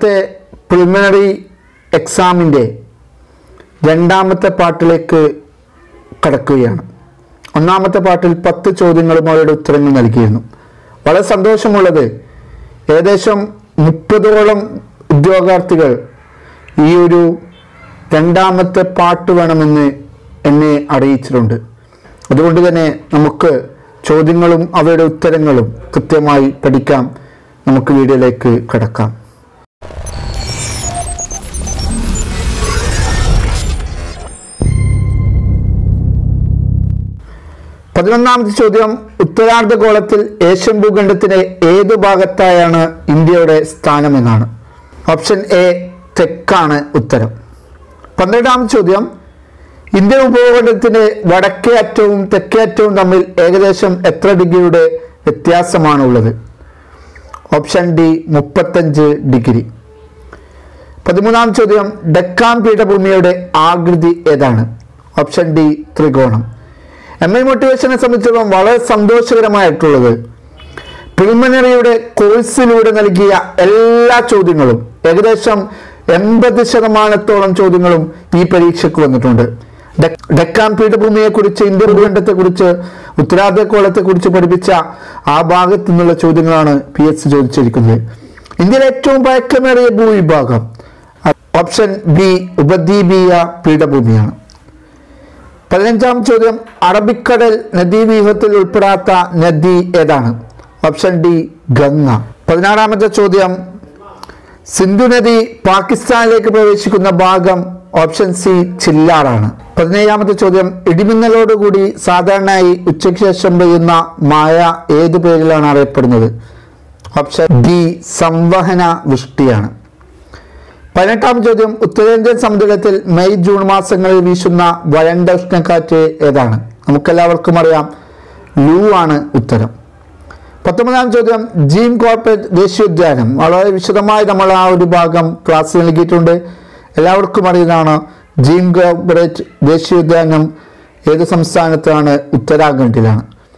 ഇന്നത്തെ പ്രിലിമിനറി എക്സാമിൻ്റെ രണ്ടാമത്തെ പാട്ടിലേക്ക് കടക്കുകയാണ് ഒന്നാമത്തെ പാട്ടിൽ പത്ത് ചോദ്യങ്ങളും അവരുടെ ഉത്തരങ്ങൾ നൽകിയിരുന്നു വളരെ സന്തോഷമുള്ളത് ഏകദേശം മുപ്പതോളം ഉദ്യോഗാർത്ഥികൾ ഈ ഒരു രണ്ടാമത്തെ പാട്ട് വേണമെന്ന് എന്നെ അറിയിച്ചിട്ടുണ്ട് അതുകൊണ്ട് തന്നെ നമുക്ക് ചോദ്യങ്ങളും അവയുടെ ഉത്തരങ്ങളും കൃത്യമായി പഠിക്കാം നമുക്ക് വീഡിയോയിലേക്ക് കടക്കാം പതിനൊന്നാമത്തെ ചോദ്യം ഉത്തരാർദ്ധഗോളത്തിൽ ഏഷ്യൻ ഭൂഖണ്ഡത്തിലെ ഏത് ഭാഗത്തായാണ് ഇന്ത്യയുടെ സ്ഥാനമെന്നാണ് ഓപ്ഷൻ എ തെക്കാണ് ഉത്തരം പന്ത്രണ്ടാമത്തെ ചോദ്യം ഇന്ത്യൻ ഉപഭൂഖണ്ഡത്തിന്റെ വടക്കേ അറ്റവും തെക്കേ അറ്റവും തമ്മിൽ ഏകദേശം എത്ര ഡിഗ്രിയുടെ വ്യത്യാസമാണ് ഉള്ളത് ഓപ്ഷൻ ഡി മുപ്പത്തഞ്ച് ഡിഗ്രി പതിമൂന്നാം ചോദ്യം ഡെക്കാൻ പീഠഭൂമിയുടെ ആകൃതി ഏതാണ് ഓപ്ഷൻ ഡി ത്രികോണം എം ഐ മോട്ടിവേഷനെ സംബന്ധിച്ചിടത്തോളം വളരെ സന്തോഷകരമായിട്ടുള്ളത് പ്രിലിമിനറിയുടെ കോഴ്സിലൂടെ നൽകിയ എല്ലാ ചോദ്യങ്ങളും ഏകദേശം എൺപത് ശതമാനത്തോളം ചോദ്യങ്ങളും ഈ പരീക്ഷയ്ക്ക് വന്നിട്ടുണ്ട് ഡെ- ഡെക്കാൻ പീഠഭൂമിയെ കുറിച്ച് ഇന്ത്യൻ ഭൂഖണ്ഡത്തെ കുറിച്ച് ഉത്തരാർദ്ധഗോളത്തെ കുറിച്ച് പഠിപ്പിച്ച ആ ഭാഗത്തു നിന്നുള്ള ചോദ്യങ്ങളാണ് പി എസ് ചോദിച്ചിരിക്കുന്നത് ഇന്ത്യയിലെ ഏറ്റവും പഴക്കമേറിയ ഭൂവിഭാഗം ഓപ്ഷൻ ബി ഉപദ്വീപീയ പീഠഭൂമിയാണ് പതിനഞ്ചാം ചോദ്യം അറബിക്കടൽ നദീവ്യൂഹത്തിൽ ഉൾപ്പെടാത്ത നദി ഏതാണ് ഓപ്ഷൻ ഡി ഗംഗ പതിനാറാമത്തെ ചോദ്യം സിന്ധു നദി പാകിസ്ഥാനിലേക്ക് പ്രവേശിക്കുന്ന ഭാഗം ഓപ്ഷൻ സി ചില്ലാറാണ് പതിനേഴാമത്തെ ചോദ്യം ഇടിമിന്നലോടുകൂടി സാധാരണയായി ഉച്ചയ്ക്ക് ശേഷം പെയ്യുന്ന മഴ ഏത് പേരിലാണ് അറിയപ്പെടുന്നത് ഓപ്ഷൻ ഡി സംവഹന വൃഷ്ടിയാണ് പതിനെട്ടാം ചോദ്യം ഉത്തരേന്ത്യൻ സമുദ്രത്തിൽ മെയ് ജൂൺ മാസങ്ങളിൽ വീശുന്ന വരണ്ട ഉഷ്ണക്കാറ്റ് ഏതാണ് നമുക്കെല്ലാവർക്കും അറിയാം ലൂ ആണ് ഉത്തരം പത്തൊമ്പതാം ചോദ്യം ജീൻ കോർപ്പറേറ്റ് ദേശീയോദ്യാനം വളരെ വിശദമായി നമ്മൾ ആ ഒരു ഭാഗം ക്ലാസ് നൽകിയിട്ടുണ്ട് എല്ലാവർക്കും അറിയുന്നതാണ് ജീൻ കോർപ്പറേറ്റ് ദേശീയോദ്യാനം ഏത് സംസ്ഥാനത്താണ് ഉത്തരാഖണ്ഡിലാണ്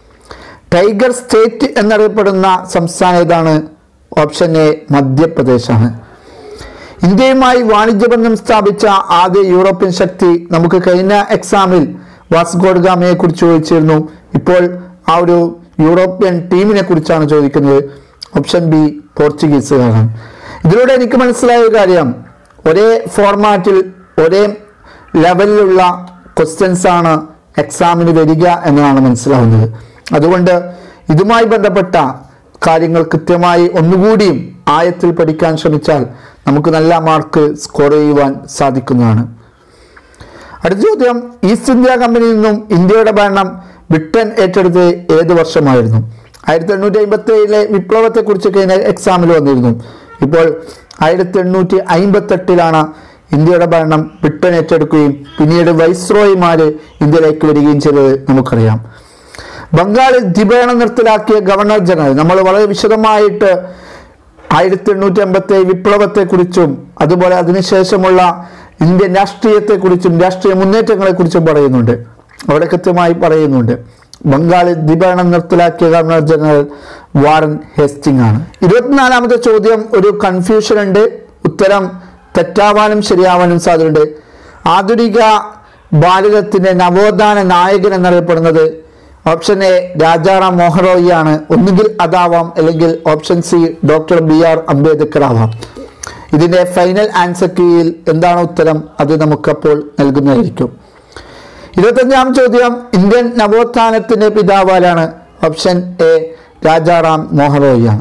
ടൈഗർ സ്റ്റേറ്റ് എന്നറിയപ്പെടുന്ന സംസ്ഥാനം ഏതാണ് ഓപ്ഷൻ എ മധ്യപ്രദേശാണ് ഇന്ത്യയുമായി വാണിജ്യബന്ധം സ്ഥാപിച്ച ആദ്യ യൂറോപ്യൻ ശക്തി നമുക്ക് കഴിഞ്ഞ എക്സാമിൽ വാസ്കോഡ് ഗാമയെ കുറിച്ച് ചോദിച്ചിരുന്നു ഇപ്പോൾ ആ ഒരു യൂറോപ്യൻ ടീമിനെ കുറിച്ചാണ് ചോദിക്കുന്നത് ഓപ്ഷൻ ബി പോർച്ചുഗീസുകാരാണ് ഇതിലൂടെ എനിക്ക് മനസ്സിലായ ഒരു കാര്യം ഒരേ ഫോർമാറ്റിൽ ഒരേ ലെവലിലുള്ള ക്വസ്റ്റ്യൻസ് ആണ് എക്സാമിന് വരിക എന്നതാണ് മനസ്സിലാവുന്നത് അതുകൊണ്ട് ഇതുമായി ബന്ധപ്പെട്ട കാര്യങ്ങൾ കൃത്യമായി ഒന്നുകൂടിയും ആയത്തിൽ പഠിക്കാൻ ശ്രമിച്ചാൽ നമുക്ക് നല്ല മാർക്ക് സ്കോർ ചെയ്യുവാൻ സാധിക്കുന്നതാണ് അടുത്ത ചോദ്യം ഈസ്റ്റ് ഇന്ത്യ കമ്പനിയിൽ നിന്നും ഇന്ത്യയുടെ ഭരണം ബ്രിട്ടൻ ഏറ്റെടുത്തത് ഏത് വർഷമായിരുന്നു ആയിരത്തി എണ്ണൂറ്റി അമ്പത്തി ഏഴിലെ വിപ്ലവത്തെക്കുറിച്ച് കഴിഞ്ഞ എക്സാമിൽ വന്നിരുന്നു ഇപ്പോൾ ആയിരത്തി എണ്ണൂറ്റി അമ്പത്തെട്ടിലാണ് ഇന്ത്യയുടെ ഭരണം ബ്രിട്ടൻ ഏറ്റെടുക്കുകയും പിന്നീട് വൈസ്രോയിമാര് ഇന്ത്യയിലേക്ക് വരികയും ചെയ്തത് നമുക്കറിയാം ബംഗാളിൽ ദ്വിഭരണം നിർത്തലാക്കിയ ഗവർണർ ജനറൽ നമ്മൾ വളരെ വിശദമായിട്ട് ആയിരത്തി എണ്ണൂറ്റി അമ്പത്തി ഏഴ് വിപ്ലവത്തെക്കുറിച്ചും അതുപോലെ അതിനുശേഷമുള്ള ഇന്ത്യൻ രാഷ്ട്രീയത്തെക്കുറിച്ചും രാഷ്ട്രീയ മുന്നേറ്റങ്ങളെക്കുറിച്ചും പറയുന്നുണ്ട് അവിടെ കൃത്യമായി പറയുന്നുണ്ട് ബംഗാളിൽ ദ്വിഭരണം നിർത്തലാക്കിയ ഗവർണർ ജനറൽ വാറൻ ഹേസ്റ്റിംഗ് ആണ് ഇരുപത്തിനാലാമത്തെ ചോദ്യം ഒരു കൺഫ്യൂഷൻ ഉണ്ട് ഉത്തരം തെറ്റാവാനും ശരിയാവാനും സാധ്യതയുണ്ട് ആധുനിക ഭാരതത്തിന്റെ നവോത്ഥാന നായകൻ എന്നറിയപ്പെടുന്നത് ഓപ്ഷൻ എ രാജാറാം മോഹൻ ആണ് ഒന്നുകിൽ അതാവാം അല്ലെങ്കിൽ option C doctor B R Ambedkar ആവാം ഇതിന്റെ ഫൈനൽ ആൻസർ കീയിൽ എന്താണ് ഉത്തരം അത് നമുക്കപ്പോൾ നൽകുന്നതായിരിക്കും ഇരുപത്തഞ്ചാം ചോദ്യം ഇന്ത്യൻ നവോത്ഥാനത്തിന്റെ പിതാവാരാണ് ഓപ്ഷൻ എ രാജാറാം മോഹൻ ആണ്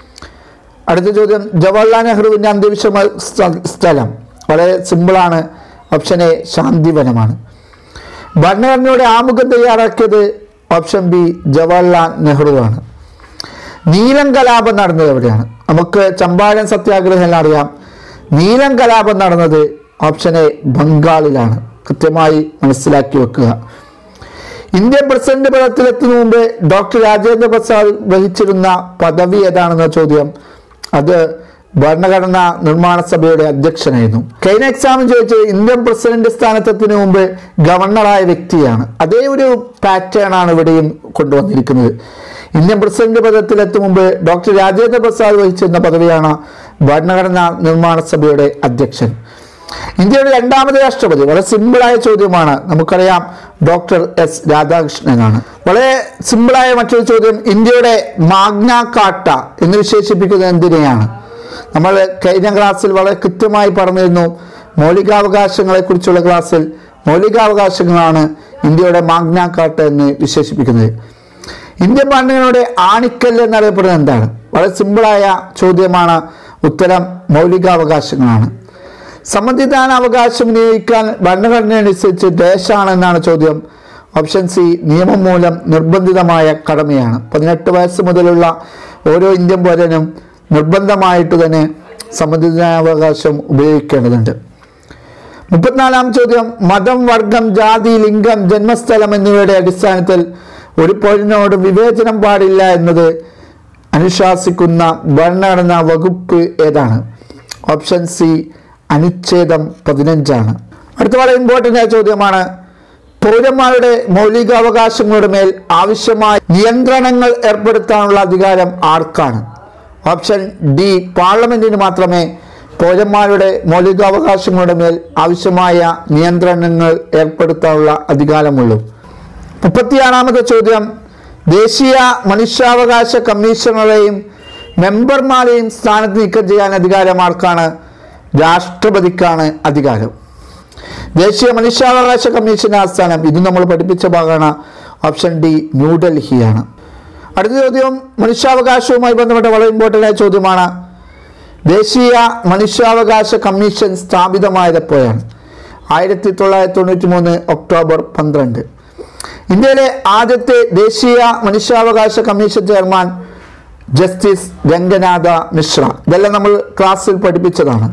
അടുത്ത ചോദ്യം ജവഹർലാൽ നെഹ്റുവിന്റെ അന്ത്യവിശ്രമ സ്ഥ- സ്ഥലം വളരെ സിമ്പിളാണ് ഓപ്ഷൻ എ ശാന്തിവനമാണ് ഭരണഘടനയുടെ ആമുഖം തയ്യാറാക്കിയത് ഓപ്ഷൻ ബി ജവഹർലാൽ നെഹ്റു ആണ് നീലം കലാപം നടന്നത് എവിടെയാണ് നമുക്ക് ചമ്പാരൻ സത്യാഗ്രഹം എല്ലാം അറിയാം നീലം കലാപം നടന്നത് ഓപ്ഷൻ എ ബംഗാളിലാണ് കൃത്യമായി മനസ്സിലാക്കി വെക്കുക ഇന്ത്യൻ പ്രസിഡന്റ് പദത്തിലെത്തുന്ന മുമ്പ് ഡോക്ടർ രാജേന്ദ്ര പ്രസാദ് വഹിച്ചിരുന്ന പദവി ഏതാണെന്ന ചോദ്യം അത് ഭരണഘടനാ നിർമ്മാണ സഭയുടെ അധ്യക്ഷനായിരുന്നു കഴിഞ്ഞ എക്സാമിന് ചോദിച്ചത് ഇന്ത്യൻ പ്രസിഡന്റ് സ്ഥാനത്തെത്തിന് മുമ്പ് ഗവർണറായ വ്യക്തിയാണ് അതേ ഒരു പാറ്റേൺ ആണ് ഇവിടെയും കൊണ്ടുവന്നിരിക്കുന്നത് ഇന്ത്യൻ പ്രസിഡന്റ് പദത്തിലെത്തും മുമ്പ് ഡോക്ടർ രാജേന്ദ്ര പ്രസാദ് വഹിച്ചിരുന്ന പദവിയാണ് ഭരണഘടനാ നിർമ്മാണ സഭയുടെ അധ്യക്ഷൻ ഇന്ത്യയുടെ രണ്ടാമത് രാഷ്ട്രപതി വളരെ സിമ്പിളായ ചോദ്യമാണ് നമുക്കറിയാം ഡോക്ടർ എസ് രാധാകൃഷ്ണനാണ് വളരെ സിമ്പിളായ മറ്റൊരു ചോദ്യം ഇന്ത്യയുടെ മാഗ്ന കാട്ട എന്ന് വിശേഷിപ്പിക്കുന്നത് എന്തിനെയാണ് നമ്മൾ കഴിഞ്ഞ ക്ലാസ്സിൽ വളരെ കൃത്യമായി പറഞ്ഞിരുന്നു മൗലികാവകാശങ്ങളെക്കുറിച്ചുള്ള ക്ലാസ്സിൽ മൗലികാവകാശങ്ങളാണ് ഇന്ത്യയുടെ മാഗ്ന കാട്ട എന്ന് വിശേഷിപ്പിക്കുന്നത് ഇന്ത്യൻ ഭരണഘടനയുടെ ആണിക്കല്ല് എന്നറിയപ്പെടുന്നത് എന്താണ് വളരെ സിമ്പിളായ ചോദ്യമാണ് ഉത്തരം മൗലികാവകാശങ്ങളാണ് സമ്മതിദാന അവകാശം വിനിയോഗിക്കാൻ ഭരണഘടന അനുസരിച്ച് ദേശാണെന്നാണ് ചോദ്യം ഓപ്ഷൻ സി നിയമം മൂലം നിർബന്ധിതമായ കടമയാണ് പതിനെട്ട് വയസ്സ് മുതലുള്ള ഓരോ ഇന്ത്യൻ പൗരനും നിർബന്ധമായിട്ട് തന്നെ സമ്മതിദാനാവകാശം ഉപയോഗിക്കേണ്ടതുണ്ട് മുപ്പത്തിനാലാം ചോദ്യം മതം വർഗം ജാതി ലിംഗം ജന്മസ്ഥലം എന്നിവയുടെ അടിസ്ഥാനത്തിൽ ഒരു പൗരനോട് വിവേചനം പാടില്ല എന്നത് അനുശാസിക്കുന്ന ഭരണഘടനാ വകുപ്പ് ഏതാണ് ഓപ്ഷൻ സി അനുച്ഛേദം പതിനഞ്ചാണ് അടുത്ത വളരെ ഇമ്പോർട്ടൻ്റ് ആയ ചോദ്യമാണ് പൗരന്മാരുടെ മൗലികാവകാശങ്ങളുടെ മേൽ ആവശ്യമായ നിയന്ത്രണങ്ങൾ ഏർപ്പെടുത്താനുള്ള അധികാരം ആർക്കാണ് ഓപ്ഷൻ ഡി പാർലമെന്റിന് മാത്രമേ പൗരന്മാരുടെ മൗലികാവകാശങ്ങളുടെ മേൽ ആവശ്യമായ നിയന്ത്രണങ്ങൾ ഏർപ്പെടുത്താനുള്ള അധികാരമുള്ളൂ മുപ്പത്തിയാറാമത്തെ ചോദ്യം ദേശീയ മനുഷ്യാവകാശ കമ്മീഷണറെയും മെമ്പർമാരെയും സ്ഥാനത്ത് നീക്കം ചെയ്യാൻ അധികാരം ആർക്കാണ് രാഷ്ട്രപതിക്കാണ് അധികാരം ദേശീയ മനുഷ്യാവകാശ കമ്മീഷൻ ആസ്ഥാനം ഇത് നമ്മൾ പഠിപ്പിച്ച ഭാഗമാണ് ഓപ്ഷൻ ഡി ന്യൂഡൽഹിയാണ് അടുത്ത ചോദ്യം മനുഷ്യാവകാശവുമായി ബന്ധപ്പെട്ട വളരെ ഇമ്പോർട്ടൻ്റ് ആയ ചോദ്യമാണ് ദേശീയ മനുഷ്യാവകാശ കമ്മീഷൻ സ്ഥാപിതമായത് എപ്പോഴാണ് ആയിരത്തി തൊള്ളായിരത്തി തൊണ്ണൂറ്റി മൂന്ന് ഒക്ടോബർ പന്ത്രണ്ട് ഇന്ത്യയിലെ ആദ്യത്തെ ദേശീയ മനുഷ്യാവകാശ commission chairman justice Ranganatha Mishra ഇതെല്ലാം നമ്മൾ ക്ലാസ്സിൽ പഠിപ്പിച്ചതാണ്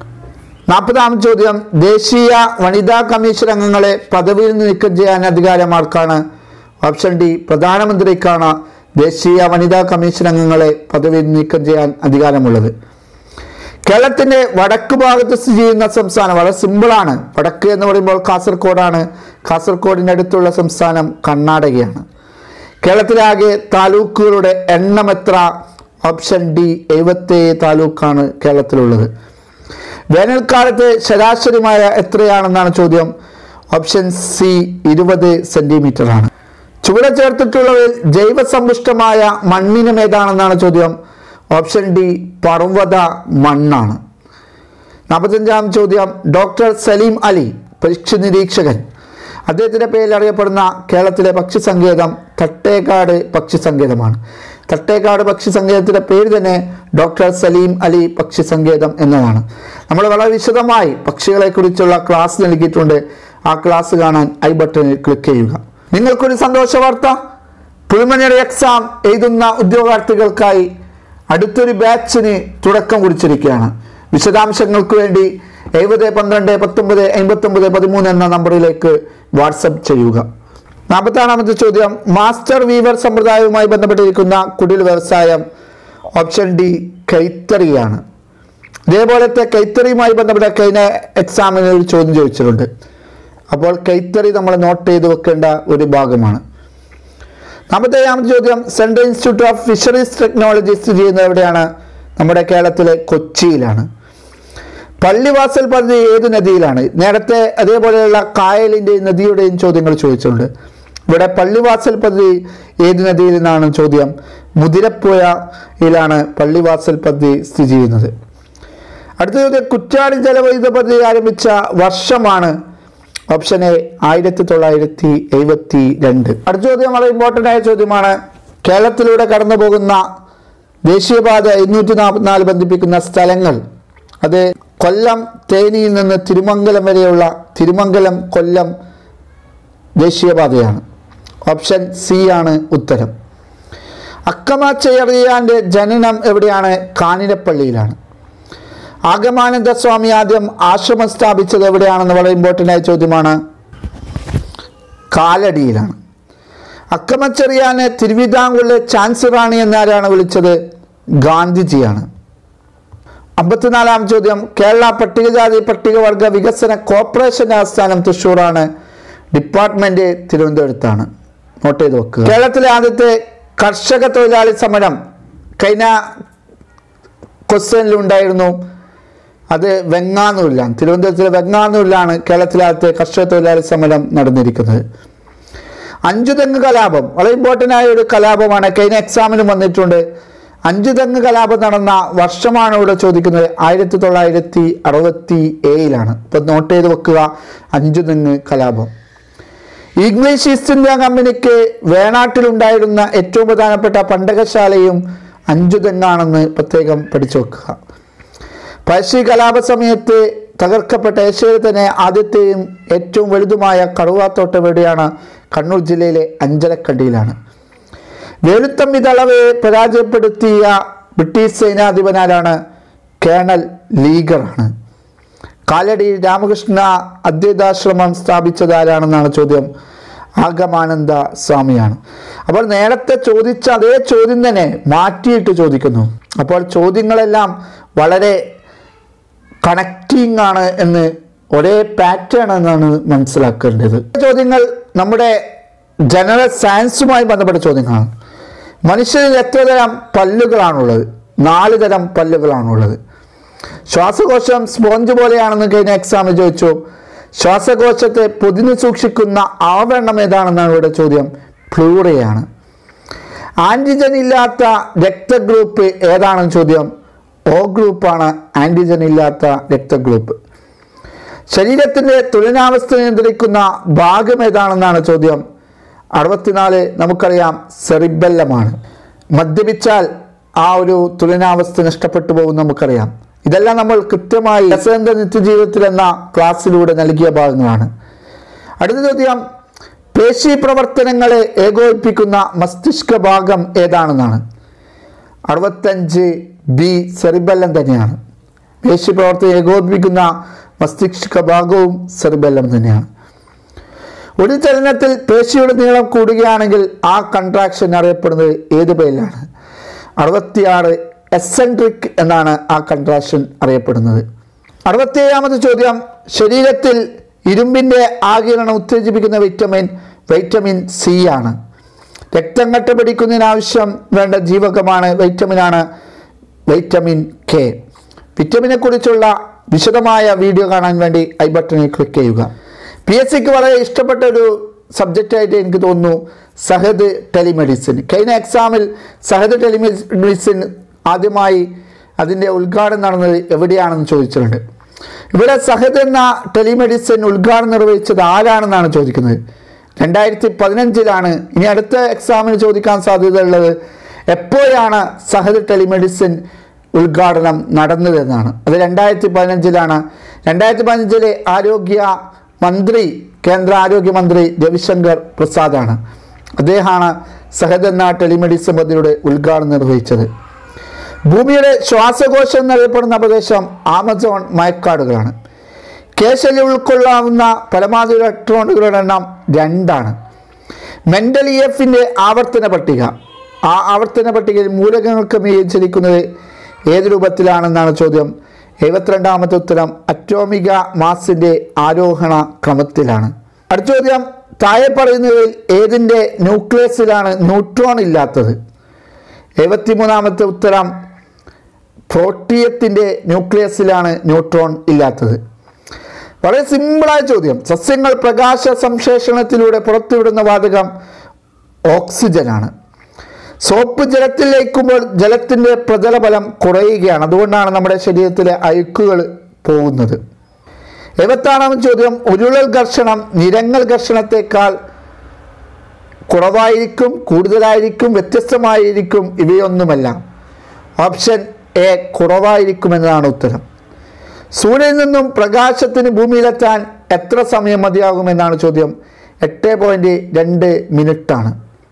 നാൽപ്പതാം ചോദ്യം ദേശീയ വനിതാ കമ്മീഷൻ അംഗങ്ങളെ പദവിയിൽ നിന്ന് നീക്കം ചെയ്യാൻ അധികാരം ആർക്കാണ് ഓപ്ഷൻ ഡി പ്രധാനമന്ത്രിക്കാണ് ദേശീയ വനിതാ കമ്മീഷൻ അംഗങ്ങളെ പദവിയിൽ നിന്ന് നീക്കം ചെയ്യാൻ അധികാരമുള്ളത് കേരളത്തിന്റെ വടക്ക് ഭാഗത്ത് സ്ഥിതി ചെയ്യുന്ന സംസ്ഥാനം വളരെ സിമ്പിളാണ് വടക്ക് എന്ന് പറയുമ്പോൾ കാസർഗോഡാണ് കാസർഗോഡിന്റെ അടുത്തുള്ള സംസ്ഥാനം കർണാടകയാണ് കേരളത്തിലാകെ താലൂക്കുകളുടെ എണ്ണം എത്ര ഓപ്ഷൻ ഡി എഴുപത്തേഴ് താലൂക്കാണ് കേരളത്തിലുള്ളത് വേനൽക്കാലത്ത് ശരാശരി മഴ എത്രയാണെന്നാണ് ചോദ്യം ഓപ്ഷൻ സി ഇരുപത് സെന്റിമീറ്റർ ആണ് ചുവടെ ചേർത്തിട്ടുള്ളവയിൽ ജൈവസമ്പുഷ്ടമായ മണ്ണിനം ഏതാണെന്നാണ് ചോദ്യം ഓപ്ഷൻ ഡി പർവ്വത മണ്ണാണ് നാൽപ്പത്തഞ്ചാം ചോദ്യം ഡോക്ടർ സലീം അലി പക്ഷി നിരീക്ഷകൻ അദ്ദേഹത്തിൻ്റെ പേരിൽ അറിയപ്പെടുന്ന കേരളത്തിലെ പക്ഷി സങ്കേതം തട്ടേക്കാട് പക്ഷി സങ്കേതമാണ് തട്ടേക്കാട് പക്ഷി സങ്കേതത്തിൻ്റെ പേര് തന്നെ ഡോക്ടർ സലീം അലി പക്ഷി സങ്കേതം എന്നതാണ് നമ്മൾ വളരെ വിശദമായി പക്ഷികളെക്കുറിച്ചുള്ള ക്ലാസ് നൽകിയിട്ടുണ്ട് ആ ക്ലാസ് കാണാൻ ഐ ബട്ടണിൽ ക്ലിക്ക് ചെയ്യുക നിങ്ങൾക്കൊരു സന്തോഷ വാർത്ത പ്രിലിമിനറി എക്സാം എഴുതുന്ന ഉദ്യോഗാർത്ഥികൾക്കായി അടുത്തൊരു ബാച്ചിന് തുടക്കം കുറിച്ചിരിക്കുകയാണ് വിശദാംശങ്ങൾക്ക് വേണ്ടി എഴുപത് പന്ത്രണ്ട് പത്തൊമ്പത് അമ്പത്തൊമ്പത് പതിമൂന്ന് എന്ന നമ്പറിലേക്ക് വാട്സപ്പ് ചെയ്യുക നാൽപ്പത്താറാമത്തെ ചോദ്യം മാസ്റ്റർ വീവർ സമ്പ്രദായവുമായി ബന്ധപ്പെട്ടിരിക്കുന്ന കുടിൽ വ്യവസായം ഓപ്ഷൻ ഡി കൈത്തറിയാണ് ഇതേപോലത്തെ കൈത്തറിയുമായി ബന്ധപ്പെട്ട കഴിഞ്ഞ എക്സാമിന് ഒരു ചോദ്യം ചോദിച്ചിട്ടുണ്ട് അപ്പോൾ കൈത്തറി നമ്മൾ നോട്ട് ചെയ്ത് വെക്കേണ്ട ഒരു ഭാഗമാണ് നാൽപ്പത്തേഴാമത്തെ ചോദ്യം central institute of fisheries technology സ്ഥിതി ചെയ്യുന്നത് എവിടെയാണ് നമ്മുടെ കേരളത്തിലെ കൊച്ചിയിലാണ് പള്ളിവാസൽ പദ്ധതി ഏത് നദിയിലാണ് നേരത്തെ അതേപോലെയുള്ള കായലിൻ്റെയും നദിയുടെയും ചോദ്യങ്ങൾ ചോദിച്ചിട്ടുണ്ട് ഇവിടെ പള്ളിവാസൽ പദ്ധതി ഏത് നദിയിൽ നിന്നാണ് ചോദ്യം മുതിരപ്പുഴയിലാണ് പള്ളിവാസൽ പദ്ധതി സ്ഥിതി ചെയ്യുന്നത് അടുത്ത ചോദ്യം കുറ്റാടി ജലവൈദ്യുത പദ്ധതി ആരംഭിച്ച വർഷമാണ് ഓപ്ഷൻ എ ആയിരത്തി തൊള്ളായിരത്തി എഴുപത്തി രണ്ട് അടുത്ത ചോദ്യം വളരെ ഇമ്പോർട്ടൻ്റ് ആയ ചോദ്യമാണ് കേരളത്തിലൂടെ കടന്നു പോകുന്ന ദേശീയപാത എഴുന്നൂറ്റി നാൽപ്പത്തിനാല് ബന്ധിപ്പിക്കുന്ന സ്ഥലങ്ങൾ അത് കൊല്ലം തേനിയിൽ നിന്ന് തിരുമംഗലം വരെയുള്ള തിരുമംഗലം കൊല്ലം ദേശീയപാതയാണ് ഓപ്ഷൻ സി ആണ് ഉത്തരം അക്കമ ചെറിയാൻ്റെ ജനനം എവിടെയാണ് കാനിരപ്പള്ളിയിലാണ് ആഗമാനന്ദ സ്വാമി ആദ്യം ആശ്രമം സ്ഥാപിച്ചത് എവിടെയാണെന്ന് വളരെ ഇമ്പോർട്ടൻ്റ് ആയ ചോദ്യമാണ് കാലടിയിലാണ് അക്കമച്ചെറിയാനെ തിരുവിതാംകൂറിലെ ചാൻസറാണി എന്നാരാണ് വിളിച്ചത് ഗാന്ധിജിയാണ് അമ്പത്തിനാലാം ചോദ്യം കേരള പട്ടികജാതി പട്ടികവർഗ വികസന കോർപ്പറേഷന്റെ ആസ്ഥാനം തൃശ്ശൂറാണ് ഡിപ്പാർട്ട്മെന്റ് തിരുവനന്തപുരത്താണ് നോട്ട് ചെയ്ത് വെക്കുക കേരളത്തിലെ ആദ്യത്തെ കർഷക തൊഴിലാളി സമരം കഴിഞ്ഞ ക്വസ്റ്റ്യനിലുണ്ടായിരുന്നു അത് വെങ്ങാനൂരിലാണ് തിരുവനന്തപുരത്തിലെ വെങ്ങാനൂരിലാണ് കേരളത്തിലകത്തെ കർഷക തൊഴിലാളി സമരം നടന്നിരിക്കുന്നത് അഞ്ചു തെങ്ങ് കലാപം വളരെ ഇമ്പോർട്ടൻ്റ് ആയ ഒരു കലാപമാണ് കഴിഞ്ഞ എക്സാമിനും വന്നിട്ടുണ്ട് അഞ്ചു തെങ്ങ് കലാപം നടന്ന വർഷമാണ് ഇവിടെ ചോദിക്കുന്നത് ആയിരത്തി തൊള്ളായിരത്തി അറുപത്തി ഏഴിലാണ് ഇപ്പൊ നോട്ട് ചെയ്ത് വെക്കുക അഞ്ചു തെങ്ങ് കലാപം ഇംഗ്ലീഷ് ഈസ്റ്റ് ഇന്ത്യ കമ്പനിക്ക് വേണാട്ടിലുണ്ടായിരുന്ന ഏറ്റവും പ്രധാനപ്പെട്ട പണ്ടകശാലയും അഞ്ചു തെങ്ങാണെന്ന് പ്രത്യേകം പഠിച്ചു വെക്കുക പഴശ്ശി കലാപ സമയത്ത് തകർക്കപ്പെട്ട ഏഷ്യയിലെ തന്നെ ആദ്യത്തെയും ഏറ്റവും വലുതുമായ കറുവാത്തോട്ടം എവിടെയാണ് കണ്ണൂർ ജില്ലയിലെ അഞ്ചരക്കണ്ടിയിലാണ് വേലുത്തമ്പി ദളവയെ പരാജയപ്പെടുത്തിയ ബ്രിട്ടീഷ് സൈനാധിപനാരാണ് കേണൽ ലീഗറാണ് കാലടി രാമകൃഷ്ണ അദ്വൈതാശ്രമം സ്ഥാപിച്ചത് ആരാണെന്നാണ് ചോദ്യം ആഗമാനന്ദ സ്വാമിയാണ് അപ്പോൾ നേരത്തെ ചോദിച്ച അതേ ചോദ്യം തന്നെ മാറ്റിയിട്ട് ചോദിക്കുന്നു അപ്പോൾ ചോദ്യങ്ങളെല്ലാം വളരെ കണക്റ്റിംഗ് ആണ് എന്ന് ഒരേ പാറ്റേൺ എന്നാണ് മനസ്സിലാക്കേണ്ടത് ചോദ്യങ്ങൾ നമ്മുടെ ജനറൽ സയൻസുമായി ബന്ധപ്പെട്ട ചോദ്യങ്ങളാണ് മനുഷ്യരിൽ എത്ര തരം പല്ലുകളാണുള്ളത് നാല് തരം പല്ലുകളാണുള്ളത് ശ്വാസകോശം സ്പോഞ്ച് പോലെയാണെന്ന് കഴിഞ്ഞ എക്സാമിൽ ചോദിച്ചു ശ്വാസകോശത്തെ പൊതിഞ്ഞു സൂക്ഷിക്കുന്ന ആവരണം ഏതാണെന്നാണ് ഇവിടെ ചോദ്യം പ്ലൂറയാണ് ആൻറ്റിജൻ ഇല്ലാത്ത രക്തഗ്രൂപ്പ് ഏതാണെന്ന് ചോദ്യം ഓ ഗ്രൂപ്പാണ് ആൻറ്റിജൻ ഇല്ലാത്ത രക്തഗ്രൂപ്പ് ശരീരത്തിൻ്റെ തുലനാവസ്ഥ നിയന്ത്രിക്കുന്ന ഭാഗം ഏതാണെന്നാണ് ചോദ്യം അറുപത്തിനാല് നമുക്കറിയാം സെറിബെല്ലമാണ് മദ്യപിച്ചാൽ ആ ഒരു തുലനാവസ്ഥ നഷ്ടപ്പെട്ടു പോകും നമുക്കറിയാം ഇതെല്ലാം നമ്മൾ കൃത്യമായി രസതന്ത്ര നിത്യജീവിതത്തിൽ എന്ന ക്ലാസ്സിലൂടെ നൽകിയ ഭാഗങ്ങളാണ് അടുത്ത ചോദ്യം പേശി പ്രവർത്തനങ്ങളെ ഏകോപിപ്പിക്കുന്ന മസ്തിഷ്ക ഭാഗം ഏതാണെന്നാണ് അറുപത്തഞ്ച് ബി സെറിബെല്ലം തന്നെയാണ് പേശി പ്രവർത്തനം ഏകോപിപ്പിക്കുന്ന മസ്തിഷ്ക ഭാഗവും സെറിബെല്ലം തന്നെയാണ് ഒരു ചലനത്തിൽ പേശിയുടെ നീളം കൂടുകയാണെങ്കിൽ ആ കൺട്രാക്ഷൻ അറിയപ്പെടുന്നത് ഏത് പേരിലാണ് അറുപത്തിയാറ് എസെൻട്രിക് എന്നാണ് ആ കൺട്രാക്ഷൻ അറിയപ്പെടുന്നത് അറുപത്തിയേഴാമത്തെ ചോദ്യം ശരീരത്തിൽ ഇരുമ്പിൻ്റെ ആകിരണം ഉത്തേജിപ്പിക്കുന്ന വിറ്റമിൻ വൈറ്റമിൻ സി ആണ് രക്തം കട്ട പിടിക്കുന്നതിനാവശ്യം വേണ്ട ജീവകമാണ് വൈറ്റമിനാണ് വൈറ്റമിൻ കെ വിറ്റമിനെ കുറിച്ചുള്ള വിശദമായ വീഡിയോ കാണാൻ വേണ്ടി ഐ ബട്ടണിൽ ക്ലിക്ക് ചെയ്യുക പി എസ് സിക്ക് വളരെ ഇഷ്ടപ്പെട്ട ഒരു സബ്ജക്റ്റായിട്ട് എനിക്ക് തോന്നുന്നു സഹദ് ടെലിമെഡിസിൻ കഴിഞ്ഞ എക്സാമിൽ സഹദ് ടെലിമെഡിസിൻ ആദ്യമായി അതിൻ്റെ ഉദ്ഘാടനം നടന്നത് എവിടെയാണെന്ന് ചോദിച്ചിട്ടുണ്ട് ഇവിടെ സഹദ് എന്ന ടെലിമെഡിസിൻ ഉദ്ഘാടനം നിർവഹിച്ചത് ആരാണെന്നാണ് ചോദിക്കുന്നത് രണ്ടായിരത്തി പതിനഞ്ചിലാണ് ഇനി അടുത്ത എക്സാമിന് ചോദിക്കാൻ സാധ്യതയുള്ളത് എപ്പോഴാണ് സഹദ് ടെലിമെഡിസിൻ ഉദ്ഘാടനം നടന്നതെന്നാണ് അത് രണ്ടായിരത്തി പതിനഞ്ചിലാണ് രണ്ടായിരത്തി പതിനഞ്ചിലെ ആരോഗ്യ മന്ത്രി കേന്ദ്ര ആരോഗ്യമന്ത്രി രവിശങ്കർ പ്രസാദാണ് അദ്ദേഹമാണ് സഹദ് എന്ന ടെലിമെഡിസിൻ പദ്ധതിയുടെ ഉദ്ഘാടനം നിർവഹിച്ചത് ഭൂമിയുടെ ശ്വാസകോശം എന്നറിയപ്പെടുന്ന പ്രദേശം ആമസോൺ മയക്കാടുകളാണ് കേശലി ഉൾക്കൊള്ളാവുന്ന പരമാവധി ഇലക്ട്രോണുകളുടെ എണ്ണം രണ്ടാണ് മെൻ്റൽ ഇ എഫിൻ്റെ ആവർത്തന പട്ടിക ആ ആവർത്തന പട്ടികയിൽ മൂലകങ്ങൾ ക്രമീകരിച്ചിരിക്കുന്നത് ഏത് രൂപത്തിലാണെന്നാണ് ചോദ്യം എഴുപത്തിരണ്ടാമത്തെ ഉത്തരം അറ്റോമിക മാസിൻ്റെ ആരോഹണ ക്രമത്തിലാണ് അടുത്ത ചോദ്യം താഴെ പറയുന്നതിൽ ഏതിൻ്റെ ന്യൂക്ലിയസിലാണ് ന്യൂട്രോൺ ഇല്ലാത്തത് എഴുപത്തിമൂന്നാമത്തെ ഉത്തരം പ്രോട്ടിയത്തിൻ്റെ ന്യൂക്ലിയസിലാണ് ന്യൂട്രോൺ ഇല്ലാത്തത് വളരെ സിമ്പിളായ ചോദ്യം സസ്യങ്ങൾ പ്രകാശ സംശ്ലേഷണത്തിലൂടെ പുറത്തുവിടുന്ന വാതകം ഓക്സിജനാണ് സോപ്പ് ജലത്തിൽ ലയിക്കുമ്പോൾ ജലത്തിൻ്റെ പ്രതലബലം കുറയുകയാണ് അതുകൊണ്ടാണ് നമ്മുടെ ശരീരത്തിലെ അഴുക്കുകൾ പോകുന്നത് എഴുപത്താറാം ചോദ്യം ഉരുളൽ ഘർഷണം നിരങ്ങൽ ഘർഷണത്തെക്കാൾ കുറവായിരിക്കും കൂടുതലായിരിക്കും വ്യത്യസ്തമായിരിക്കും ഇവയൊന്നുമല്ല ഓപ്ഷൻ എ കുറവായിരിക്കുമെന്നതാണ് ഉത്തരം സൂര്യനിൽ നിന്നും പ്രകാശത്തിന് ഭൂമിയിലെത്താൻ എത്ര സമയം മതിയാകുമെന്നാണ് ചോദ്യം എട്ട് പോയിൻറ്റ് രണ്ട് മിനിറ്റാണ്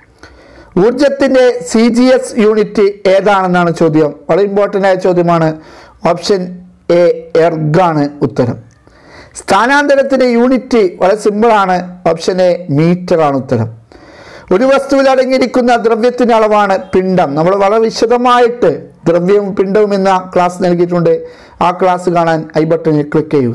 ഊർജത്തിൻ്റെ സി ജി എസ് യൂണിറ്റ് ഏതാണെന്നാണ് ചോദ്യം വളരെ ഇമ്പോർട്ടൻ്റ് ആയ ചോദ്യമാണ് ഓപ്ഷൻ എ എർഗാണ് ഉത്തരം സ്ഥാനാന്തരത്തിൻ്റെ യൂണിറ്റ് വളരെ സിമ്പിളാണ് ഓപ്ഷൻ എ മീറ്ററാണ് ഉത്തരം ഒരു വസ്തുവിൽ അടങ്ങിയിരിക്കുന്ന ദ്രവ്യത്തിൻ്റെ അളവാണ് പിണ്ഡം നമ്മൾ വളരെ വിശദമായിട്ട് ദ്രവ്യവും പിണ്ഡവും എന്ന ക്ലാസ് നൽകിയിട്ടുണ്ട് ആ ക്ലാസ് കാണാൻ ഐ ബട്ടണിൽ ക്ലിക്ക് ചെയ്യുക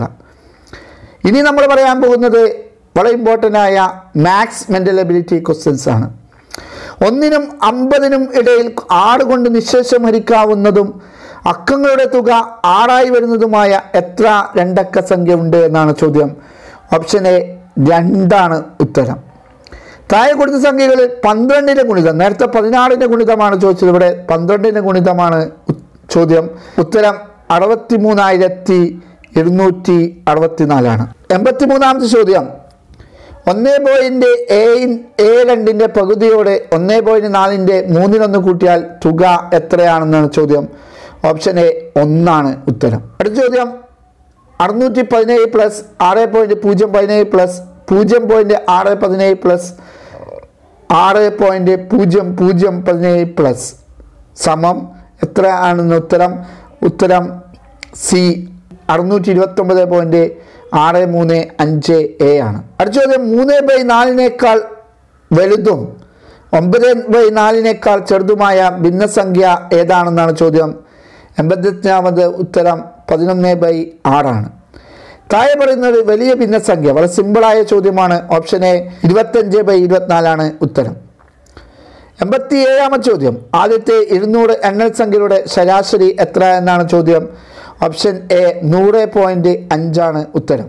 ഇനി നമ്മൾ പറയാൻ പോകുന്നത് വളരെ ഇമ്പോർട്ടൻ്റ് ആയ മാത്സ് മെൻ്റൽ എബിലിറ്റി ക്വസ്റ്റ്യൻസ് ആണ് ഒന്നിനും അമ്പതിനും ഇടയിൽ ആറ് കൊണ്ട് നിശേഷം ഹരിക്കാവുന്നതും അക്കങ്ങളുടെ തുക ആറായി വരുന്നതുമായ എത്ര രണ്ടക്ക സംഖ്യ ഉണ്ട് എന്നാണ് ചോദ്യം ഓപ്ഷൻ എ രണ്ടാണ് ഉത്തരം താഴെ കൊടുത്ത സംഖ്യകളിൽ പന്ത്രണ്ടിൻ്റെ ഗുണിതം നേരത്തെ പതിനാറിൻ്റെ ഗുണിതമാണ് ചോദിച്ചത് ഇവിടെ പന്ത്രണ്ടിൻ്റെ ഗുണിതമാണ് ഉ- ചോദ്യം ഉത്തരം അറുപത്തി മൂന്നായിരത്തി എഴുന്നൂറ്റി അറുപത്തിനാലാണ് എൺപത്തി മൂന്നാമത്തെ ചോദ്യം ഒന്ന് പോയിന്റ് എ എ രണ്ടിൻ്റെ പകുതിയോടെ ഒന്ന് പോയിന്റ് നാലിൻ്റെ മൂന്നിനൊന്ന് കൂട്ടിയാൽ തുക എത്രയാണെന്നാണ് ചോദ്യം ഓപ്ഷൻ എ ഒന്നാണ് ഉത്തരം അടുത്ത ചോദ്യം അറുന്നൂറ്റി പതിനേഴ് പ്ലസ് ആറ് പോയിന്റ് പൂജ്യം പതിനേഴ് പ്ലസ് പൂജ്യം പോയിന്റ് ആറ് പതിനേഴ് പ്ലസ് ആറ് പോയിന്റ് പൂജ്യം പൂജ്യം പതിനേഴ് പ്ലസ് സമം എത്ര ആണെന്ന് ഉത്തരം ഉത്തരം സി അറുന്നൂറ്റി ഇരുപത്തൊമ്പത് പോയിന്റ് ആറ് മൂന്ന് അഞ്ച് എ ആണ് അടുത്ത ചോദ്യം മൂന്ന് ബൈ നാലിനേക്കാൾ വലുതും ഒമ്പത് ബൈ നാലിനേക്കാൾ ചെറുതുമായ ഭിന്നസംഖ്യ ഏതാണെന്നാണ് ചോദ്യം എൺപത്തിയഞ്ചാമത് ഉത്തരം പതിനൊന്ന് ബൈ ആറാണ് താഴെ പറയുന്നത് വലിയ ഭിന്നസംഖ്യ വളരെ സിമ്പിളായ ചോദ്യമാണ് ഓപ്ഷൻ എ ഇരുപത്തഞ്ച് ബൈ ഇരുപത്തിനാലാണ് ഉത്തരം എൺപത്തി ഏഴാമത് ചോദ്യം ആദ്യത്തെ ഇരുന്നൂറ് എണ്ണൽ സംഖ്യയുടെ ശരാശരി എത്ര എന്നാണ് ചോദ്യം ഓപ്ഷൻ എ നൂറ് പോയിന്റ് അഞ്ചാണ് ഉത്തരം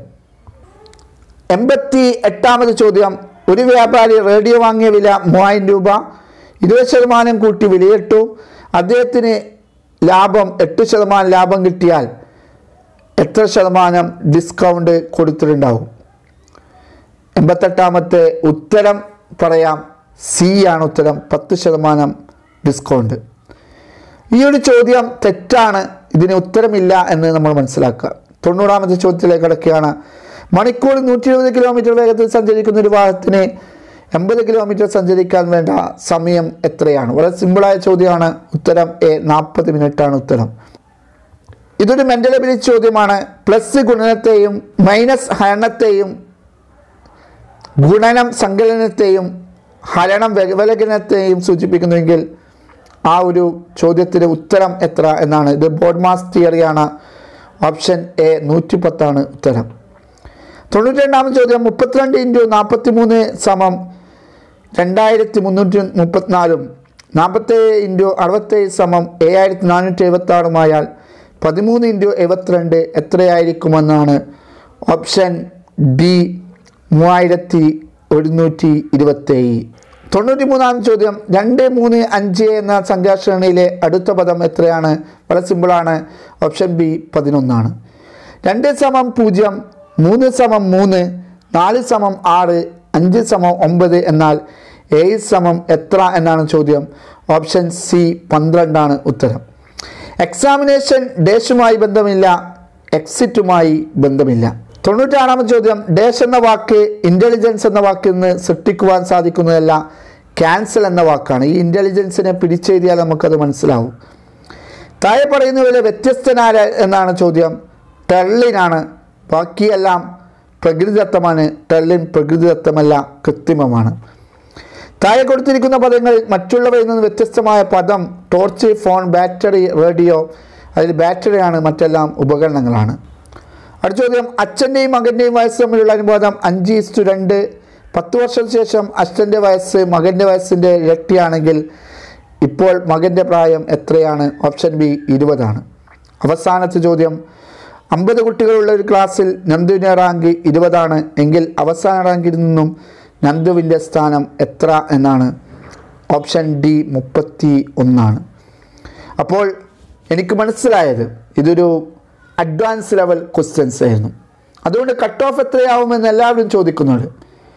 എൺപത്തി എട്ടാമത് ചോദ്യം ഒരു വ്യാപാരി റേഡിയോ വാങ്ങിയ വില മൂവായിരം രൂപ ഇരുപത് ശതമാനം കൂട്ടി വിലയിട്ടു അദ്ദേഹത്തിന് ലാഭം എട്ട് ശതമാനം ലാഭം കിട്ടിയാൽ എത്ര ശതമാനം ഡിസ്കൗണ്ട് കൊടുത്തിട്ടുണ്ടാവും എൺപത്തെട്ടാമത്തെ ഉത്തരം പറയാം സി ആണ് ഉത്തരം പത്ത് ശതമാനം ഡിസ്കൗണ്ട് ഈ ഒരു ചോദ്യം തെറ്റാണ് ഇതിന് ഉത്തരമില്ല എന്ന് നമ്മൾ മനസ്സിലാക്കുക തൊണ്ണൂറാമത്തെ ചോദ്യത്തിലേക്ക് കിടക്കുകയാണ് മണിക്കൂർ നൂറ്റി ഇരുപത് കിലോമീറ്റർ വേഗത്തിൽ സഞ്ചരിക്കുന്ന ഒരു വാഹനത്തിന് എൺപത് കിലോമീറ്റർ സഞ്ചരിക്കാൻ വേണ്ട സമയം എത്രയാണ് വളരെ സിമ്പിളായ ചോദ്യമാണ് ഉത്തരം എ നാൽപ്പത് മിനിറ്റാണ് ഉത്തരം ഇതൊരു മെൻ്റൽ എബിലിറ്റി ചോദ്യമാണ് പ്ലസ് ഗുണനത്തെയും മൈനസ് ഹരണത്തെയും ഗുണനം സങ്കലനത്തെയും ഹരണം വ്യവലകനത്തെയും സൂചിപ്പിക്കുന്നുവെങ്കിൽ ആ ഒരു ചോദ്യത്തിൻ്റെ ഉത്തരം എത്ര എന്നാണ് ഇത് ബോർഡ് മാസ് തിയറിയാണ് ഓപ്ഷൻ എ നൂറ്റി പത്താണ് ഉത്തരം തൊണ്ണൂറ്റി രണ്ടാമത് ചോദ്യം മുപ്പത്തിരണ്ട് ഇൻറ്റു നാൽപ്പത്തി മൂന്ന് സമം രണ്ടായിരത്തി മുന്നൂറ്റി മുപ്പത്തിനാലും നാൽപ്പത്തേഴ് ഇൻറ്റു അറുപത്തേഴ് സമം ഏഴായിരത്തി നാനൂറ്റി എഴുപത്തി ആറുമായാൽ പതിമൂന്ന് ഇൻറ്റു എഴുപത്തിരണ്ട് എത്രയായിരിക്കുമെന്നാണ് ഓപ്ഷൻ ഡി മൂവായിരത്തി ഒരുന്നൂറ്റി ഇരുപത്തേഴ് തൊണ്ണൂറ്റി മൂന്നാം ചോദ്യം രണ്ട് മൂന്ന് അഞ്ച് എന്ന സംഖ്യാശ്രേണിയിലെ അടുത്ത പദം എത്രയാണ് വളരെ സിമ്പിളാണ് ഓപ്ഷൻ ബി പതിനൊന്നാണ് രണ്ട് സമം പൂജ്യം മൂന്ന് സമം മൂന്ന് നാല് സമം ആറ് അഞ്ച് സമം ഒമ്പത് എന്നാൽ ഏഴ് സമം എത്ര എന്നാണ് ചോദ്യം ഓപ്ഷൻ സി പന്ത്രണ്ടാണ് ഉത്തരം എക്സാമിനേഷൻ ഡേഷുമായി ബന്ധമില്ല എക്സിറ്റുമായി ബന്ധമില്ല തൊണ്ണൂറ്റാറാമത് ചോദ്യം ഡേഷ് എന്ന വാക്ക് ഇൻ്റലിജൻസ് എന്ന വാക്കിൽ നിന്ന് സൃഷ്ടിക്കുവാൻ സാധിക്കുന്നതല്ല ക്യാൻസൽ എന്ന വാക്കാണ് ഈ ഇൻ്റലിജൻസിനെ പിടിച്ചെഴുതിയാൽ നമുക്കത് മനസ്സിലാവും താഴെ പറയുന്നവരെ വ്യത്യസ്തനാര എന്നാണ് ചോദ്യം ടെർലിനാണ് ബാക്കിയെല്ലാം പ്രകൃതിദത്തമാണ് ടെർലിൻ പ്രകൃതിദത്തമല്ല കൃത്രിമമാണ് താഴെ കൊടുത്തിരിക്കുന്ന പദങ്ങളിൽ മറ്റുള്ളവയിൽ നിന്ന് വ്യത്യസ്തമായ പദം ടോർച്ച് ഫോൺ ബാറ്ററി റേഡിയോ അതിൽ ബാറ്ററിയാണ് മറ്റെല്ലാം ഉപകരണങ്ങളാണ് അടുത്ത ചോദ്യം അച്ഛൻ്റെയും മകൻ്റെയും വയസ്സ് തമ്മിലുള്ള അനുപാതം അഞ്ച് ഇസ്റ്റു രണ്ട് പത്ത് വർഷത്തിന് ശേഷം അച്ഛൻ്റെ വയസ്സ് മകൻ്റെ വയസ്സിൻ്റെ ഇരട്ടിയാണെങ്കിൽ ഇപ്പോൾ മകൻ്റെ പ്രായം എത്രയാണ് ഓപ്ഷൻ ബി ഇരുപതാണ് അവസാനത്തെ ചോദ്യം അമ്പത് കുട്ടികളുള്ള ഒരു ക്ലാസ്സിൽ നന്ദുവിൻ്റെ റാങ്ക് ഇരുപതാണ് എങ്കിൽ അവസാന റാങ്കിൽ നിന്നും നന്ദുവിൻ്റെ സ്ഥാനം എത്ര എന്നാണ് ഓപ്ഷൻ ഡി മുപ്പത്തി ഒന്നാണ് അപ്പോൾ എനിക്ക് മനസ്സിലായത് ഇതൊരു അഡ്വാൻസ് ലെവൽ ക്വസ്റ്റ്യൻസ് ആയിരുന്നു അതുകൊണ്ട് കട്ട് ഓഫ് എത്രയാവുമെന്ന് എല്ലാവരും ചോദിക്കുന്നുണ്ട്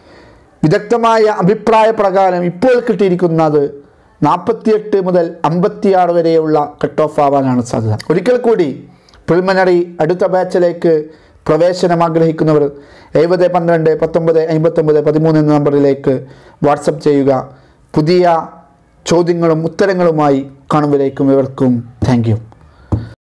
വിദഗ്ധമായ അഭിപ്രായ പ്രകാരം ഇപ്പോൾ കിട്ടിയിരിക്കുന്നത് നാൽപ്പത്തിയെട്ട് മുതൽ അമ്പത്തിയാറ് വരെയുള്ള കട്ട് ഓഫ് ആവാനാണ് സാധ്യത ഒരിക്കൽ കൂടി പ്രിലിമിനറി അടുത്ത ബാച്ചിലേക്ക് പ്രവേശനം ആഗ്രഹിക്കുന്നവർ എഴുപത് പന്ത്രണ്ട് പത്തൊമ്പത് അമ്പത്തൊമ്പത് പതിമൂന്ന് എന്ന നമ്പറിലേക്ക് വാട്സപ്പ് ചെയ്യുക പുതിയ ചോദ്യങ്ങളും ഉത്തരങ്ങളുമായി കാണുമ്പോഴേക്കും ഇവർക്കും താങ്ക് യു